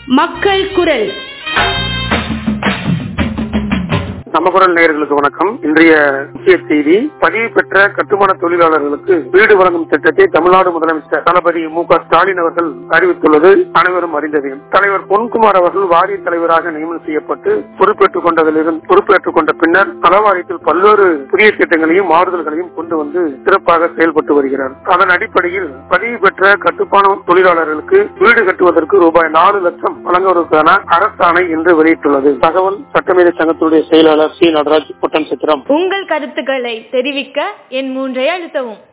மக்கள் குரல் நம்ம குரல் நேயர்களுக்கு வணக்கம் இன்றைய முக்கிய செய்தி பதிவு பெற்ற கட்டுமான தொழிலாளர்களுக்கு வீடு வழங்கும் திட்டத்தை தமிழ்நாடு முதலமைச்சர் தளபதி மு க ஸ்டாலின் அவர்கள் அறிவித்துள்ளது அனைவரும் அறிந்தது தலைவர் பொன்குமார் அவர்கள் வாரிய தலைவராக நியமனம் செய்யப்பட்டு பொறுப்பேற்றுக் கொண்டதிலிருந்து பொறுப்பேற்றுக் கொண்ட பின்னர் நலவாரியத்தில் பல்வேறு புதிய திட்டங்களையும் மாறுதல்களையும் கொண்டு வந்து சிறப்பாக செயல்பட்டு வருகிறார் அதன் அடிப்படையில் பதிவு பெற்ற கட்டுமான தொழிலாளர்களுக்கு வீடு கட்டுவதற்கு ரூபாய் நாலு லட்சம் வழங்குவதற்கான அரசாணை இன்று வெளியிட்டுள்ளது தகவல் சட்டமேதை சங்கத்துடைய செயலாளர் சி நடராஜ் பொட்டன் சித்திரம் உங்கள் கருத்துக்களை தெரிவிக்க என் மூன்றை அழுத்தவும்